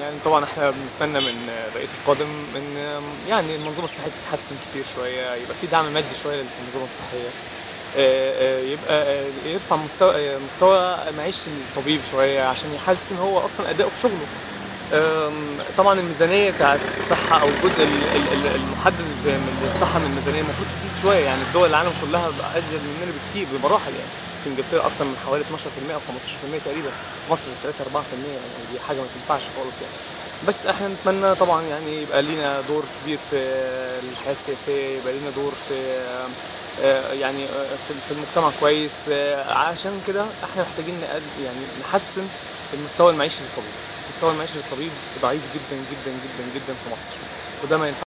يعني طبعا احنا بنتمنى من الرئيس القادم ان يعني المنظومه الصحيه تتحسن كتير شويه يبقى في دعم مادي شويه للمنظومه الصحيه آه، آه، يبقى آه، يرفع مستوى آه، مستوى معيشه الطبيب شويه عشان يحسن هو اصلا اداؤه في شغله آم، طبعا الميزانيه بتاعت الصحه او الجزء ال- ال- ال- المحدد من الصحه من الميزانيه المفروض تزيد شويه يعني في دول العالم كلها بقى ازيد مننا بكتير بمراحل يعني في انجلترا اكتر من حوالي 12% او 15% تقريبا في مصر 3 4% يعني دي حاجه ما تنفعش خالص يعني بس احنا نتمنى طبعا يعني يبقى لينا دور كبير في الحياه السياسيه يبقى لينا دور في آه، يعني آه، في في المجتمع كويس آه، عشان كده احنا محتاجين نقل- يعني نحسن المستوى المعيشي للطبيب مستوى المعيشي للطبيب ضعيف جدا جدا جدا جدا في مصر وده ما ينفعش